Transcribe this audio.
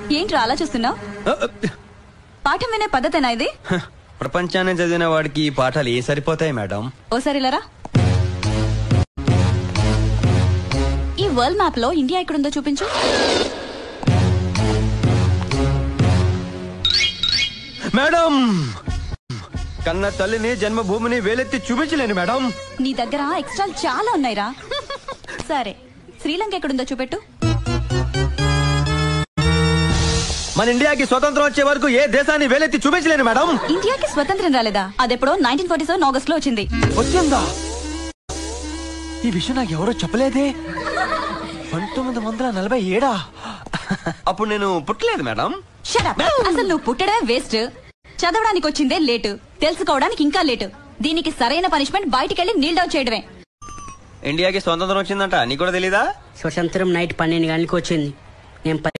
ఏంట్రా అలా చూస్తున్నావు పాఠం వినే పద్ధతేనా ఇది హ, ప్రపంచాన్ని చదివిన వాడికి ఈ పాఠాలు ఏ సరిపోతాయి మేడం ఓసారి ఇలారా ఈ వరల్డ్ మ్యాప్ లో ఇండియా ఎక్కడుందో చూపించు మేడం కన్న తల్లిని జన్మభూమిని వేలెత్తి చూపించలేను మేడం నీ దగ్గర ఎక్స్ట్రా చాలా ఉన్నాయిరా సరే శ్రీలంక ఎక్కడుందో చూపెట్టు మన ఇండియాకి స్వతంత్రం వచ్చే వరకు ఏ దేశాన్ని వేలెత్తి చూపించలేను మేడం ఇండియాకి స్వతంత్రం రాలేదా అదెప్పుడో నైన్టీన్ ఫార్టీ సెవెన్ ఆగస్ట్ లో వచ్చింది వచ్చిందా ఈ విషయం నాకు ఎవరో చెప్పలేదే పంతొమ్మిది వందల నలభై ఏడా అప్పుడు నేను పుట్టలేదు మేడం Shut up. అసలు నువ్వు పుట్టడమే వేస్ట్ చదవడానికి వచ్చిందే లేటు తెలుసుకోవడానికి ఇంకా లేటు దీనికి సరైన పనిష్మెంట్ బయటికెళ్ళి నీల్ డౌన్ చేయడమే ఇండియాకి స్వతంత్రం వచ్చిందంట నీకు కూడా తెలీదా స్వతంత్రం నైట్ పన్నెండు గంటలకు వచ్చింది నేను